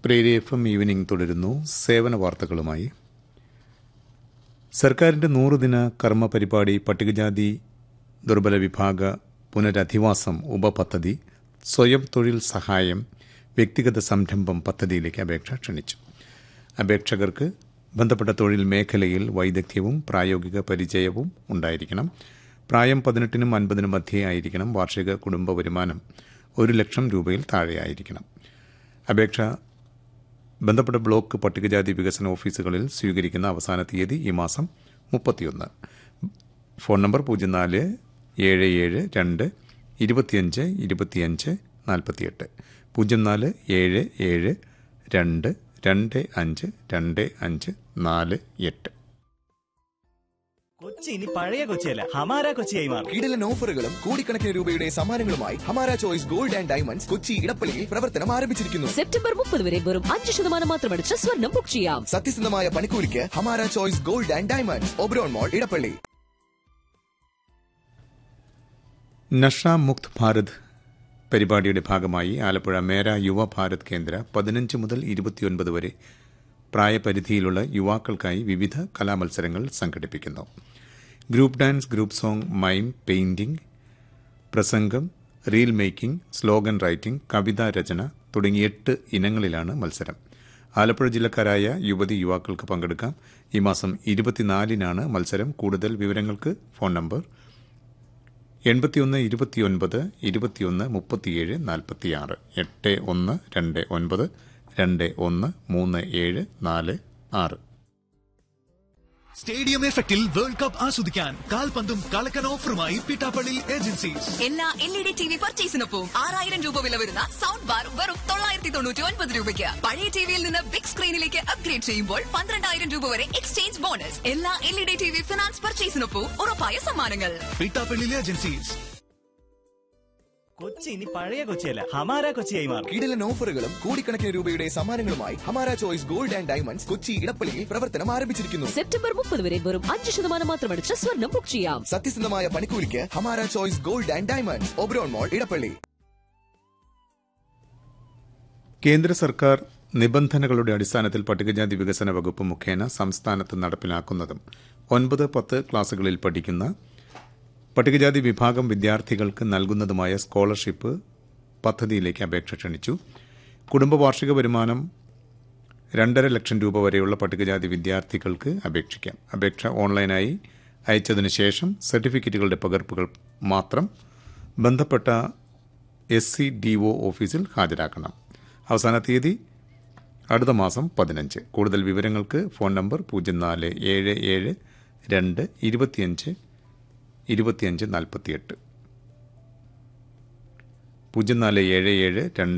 പ്രേരി F M evening തുടരുന്നു സേവന വാർത്തകളുമായി സർക്കാരിന്റെ നൂറുദിന കർമ്മ പരിപാടി പട്ടികജാതി ദുർബല വിഭാഗ പുനരധിവാസം ഉപപദ്ധതി സ്വയം തൊഴിൽ സഹായം വ്യക്തിഗത സംരംഭം പദ്ധതിയിലേക്ക് അപേക്ഷ ക്ഷണിച്ചു അപേക്ഷകർക്ക് ബന്ധപ്പെട്ട തൊഴിൽ മേഖലയിൽ വൈദഗ്ധ്യവും പ്രായോഗിക പരിചയവും ഉണ്ടായിരിക്കണം പ്രായം പതിനെട്ടിനും അൻപതിനും മധ്യേ ആയിരിക്കണം വാർഷിക കുടുംബ വരുമാനം ഒരു ലക്ഷം രൂപയിൽ താഴെയായിരിക്കണം അപേക്ഷ ബന്ധപ്പെട്ട ബ്ലോക്ക് പട്ടികജാതി വികസന ഓഫീസുകളിൽ സ്വീകരിക്കുന്ന അവസാന തീയതി ഈ മാസം മുപ്പത്തിയൊന്ന് ഫോൺ നമ്പർ പൂജ്യം നാല് ഏഴ് ഏഴ് രണ്ട് ഇരുപത്തിയഞ്ച് ഇരുപത്തിയഞ്ച് നാൽപ്പത്തിയെട്ട് പൂജ്യം നാല് ഏഴ് ഏഴ് രണ്ട് രണ്ട് അഞ്ച് രണ്ട് അഞ്ച് നാല് എട്ട് കൊച്ചി ഇനി പഴയ കൊച്ചിയല്ല ഹമാര കൊച്ചിയായി മാറും കിടിലൻ ഓഫറുകളും കോടിക്കണക്കിന് രൂപയുടെ സമ്മാനങ്ങളുമായി Hamara Choice Gold and Diamonds Kochi ഇടപ്പള്ളിയിൽ പ്രവർത്തനം ആരംഭിച്ചിരിക്കുന്നു സെപ്റ്റംബർ മുപ്പത് വരെ വെറും അഞ്ച് ശതമാനം മാത്രമടിച്ച് സ്വർണം ബുക്ക് ചെയ്യാം സത്യസന്ധമായ പണിക്കൂലിക്ക് Hamara Choice Gold and Diamonds Oberon mall Edappally Nasha Mukt Bharat പരിപാടിയുടെ ഭാഗമായി ആലപ്പുഴ മേര യുവ ഭാരത് കേന്ദ്ര പതിനഞ്ച് മുതൽ ഇരുപത്തിയൊൻപത് വരെ പ്രായപരിധിയിലുള്ള യുവാക്കൾക്കായി വിവിധ കലാമത്സരങ്ങൾ സംഘടിപ്പിക്കുന്നു group dance group song mime painting പ്രസംഗം റീൽ മേക്കിംഗ് സ്ലോഗൻ റൈറ്റിംഗ് കവിതാ രചന തുടങ്ങിയ എട്ട് ഇനങ്ങളിലാണ് മത്സരം ആലപ്പുഴ ജില്ലക്കാരായ യുവതി യുവാക്കൾക്ക് പങ്കെടുക്കാം ഈ മാസം ഇരുപത്തിനാലിനാണ് മത്സരം കൂടുതൽ വിവരങ്ങൾക്ക് ഫോൺ നമ്പർ എൺപത്തിയൊന്ന് ഇരുപത്തിയൊൻപത് ഇരുപത്തിയൊന്ന് മുപ്പത്തിയേഴ് നാൽപ്പത്തിയാറ് എട്ട് ഒന്ന് രണ്ട് ഒൻപത് രണ്ട് ഒന്ന് മൂന്ന് ഏഴ് നാല് ആറ് സ്റ്റേഡിയം എഫക്റ്റിൽ വേൾഡ് കപ്പ് ആസ്വദിക്കാൻ കാൽപന്തും കളക്കൻ ഓഫറുമായി പിട്ടാപ്പള്ളി ഏജൻസീസ് എല്ലാ L E D T V പർച്ചേസിനൊപ്പം ആറായിരം രൂപ വില വരുന്ന സൗണ്ട് ബാർ വെറും തൊള്ളായിരത്തി തൊണ്ണൂറ്റി ഒൻപത് രൂപയ്ക്ക് പഴയ ടിവിയിൽ നിന്ന് ബിഗ് സ്ക്രീനിലേക്ക് അപ്ഗ്രേഡ് ചെയ്യുമ്പോൾ പന്ത്രണ്ടായിരം രൂപ വരെ എക്സ്ചേഞ്ച് ബോണസ് എല്ലാ L E D T V finance പർച്ചേസിനൊപ്പം ഉറപ്പായ സമ്മാനങ്ങൾ പിട്ടാപ്പള്ളി ഏജൻസീസ് കൊച്ചി ഇനി പഴയ കൊച്ചിയല്ല ഹമാര കൊച്ചിയായി മാറും കിടിലൻ ഓഫറുകളും കോടിക്കണക്കിന് രൂപയുടെ സമ്മാനങ്ങളുമായി Hamara Choice Gold and Diamonds Kochi ഇടപ്പള്ളിയിൽ പ്രവർത്തനം ആരംഭിച്ചിരിക്കുന്നു സെപ്റ്റംബർ മുപ്പത് വരെ വെറും അഞ്ച് ശതമാനം മാത്രമടിച്ച് സ്വർണം ബുക്ക് ചെയ്യാം സത്യസന്ധമായ പണിക്കൂലിക്ക് Hamara Choice Gold and Diamonds Oberon mall Edappally കേന്ദ്ര സർക്കാർ നിബന്ധനകളുടെ അടിസ്ഥാനത്തിൽ പട്ടികജാതി വികസന വകുപ്പ് മുഖേന സംസ്ഥാനത്ത് നടപ്പിലാക്കുന്നതും ഒൻപത് പത്ത് ക്ലാസുകളിൽ പഠിക്കുന്ന പട്ടികജാതി വിഭാഗം വിദ്യാർത്ഥികൾക്ക് നൽകുന്നതുമായ സ്കോളർഷിപ്പ് പദ്ധതിയിലേക്ക് അപേക്ഷ ക്ഷണിച്ചു കുടുംബ വാർഷിക വരുമാനം രണ്ടര ലക്ഷം രൂപ വരെയുള്ള പട്ടികജാതി വിദ്യാർത്ഥികൾക്ക് അപേക്ഷിക്കാം അപേക്ഷ ഓൺലൈനായി അയച്ചതിനു ശേഷം സർട്ടിഫിക്കറ്റുകളുടെ പകർപ്പുകൾ മാത്രം ബന്ധപ്പെട്ട എസ് സി ഡി ഒ ഓഫീസിൽ ഹാജരാക്കണം അവസാന തീയതി അടുത്ത മാസം പതിനഞ്ച് കൂടുതൽ വിവരങ്ങൾക്ക് ഫോൺ നമ്പർ പൂജ്യം നാല് ഏഴ് ഏഴ് രണ്ട് ഇരുപത്തിയഞ്ച് ഇരുപത്തിയഞ്ച് നാൽപ്പത്തിയെട്ട് പൂജ്യം നാല് ഏഴ് ഏഴ് രണ്ട്